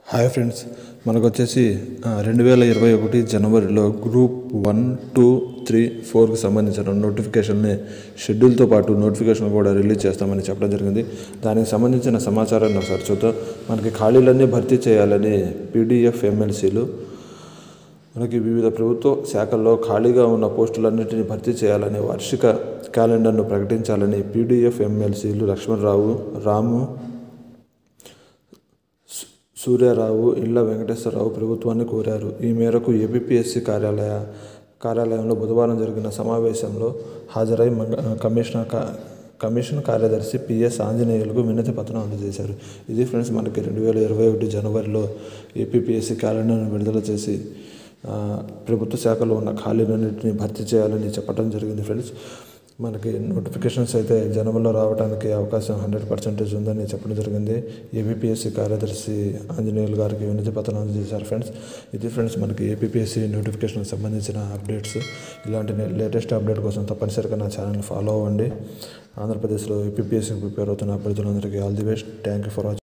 hi friends మనకు వచ్చేసి రెండు వేల ఇరవై ఒకటి జనవరిలో గ్రూప్ వన్ టూ త్రీ ఫోర్కి సంబంధించిన నోటిఫికేషన్ని షెడ్యూల్తో పాటు నోటిఫికేషన్ కూడా రిలీజ్ చేస్తామని చెప్పడం జరిగింది దానికి సంబంధించిన సమాచారాన్ని ఒకసారి చూద్దాం మనకి ఖాళీలన్నీ భర్తీ చేయాలని పీడిఎఫ్ ఎమ్మెల్సీలు మనకి వివిధ ప్రభుత్వ శాఖల్లో ఖాళీగా ఉన్న పోస్టులన్నింటినీ భర్తీ చేయాలని వార్షిక క్యాలెండర్ను ప్రకటించాలని పీడిఎఫ్ ఎమ్మెల్సీలు లక్ష్మణరావు రాము సూర్యారావు ఇళ్ల వెంకటేశ్వరరావు ప్రభుత్వాన్ని కోరారు ఈ మేరకు ఏపీఎస్సీ కార్యాలయ కార్యాలయంలో బుధవారం జరిగిన సమావేశంలో హాజరై మంగ కమిషనర్ కా కమిషన్ కార్యదర్శి పిఎస్ ఆంజనేయులకు వినతి పత్రం అందజేశారు ఇది ఫ్రెండ్స్ మనకి రెండు వేల ఇరవై ఒకటి జనవరిలో ఏపీఎస్సీ క్యాలెండర్ను విడుదల చేసి ఆ, ప్రభుత్వ శాఖలో ఉన్న ఖాళీలన్నింటినీ భర్తీ చేయాలని చెప్పడం జరిగింది ఫ్రెండ్స్ మనకి నోటిఫికేషన్స్ అయితే జనవరిలో రావడానికి అవకాశం హండ్రెడ్ పర్సెంటేజ్ ఉందని చెప్పడం జరిగింది ఏపీఎస్సీ కార్యదర్శి ఆంజనేయులు గారికి వినతి పత్రం అందజేశారు ఫ్రెండ్స్ ఇది ఫ్రెండ్స్ మనకి ఏపీఎస్సీ నోటిఫికేషన్కి సంబంధించిన అప్డేట్స్ ఇలాంటి లేటెస్ట్ అప్డేట్ కోసం తప్పనిసరిగా నా ఛానల్ ఫాలో అవ్వండి ఆంధ్రప్రదేశ్లో ఏపీఎస్సీకి ప్రిపేర్ అవుతున్న అభ్యర్థులందరికీ all the best thank you for watching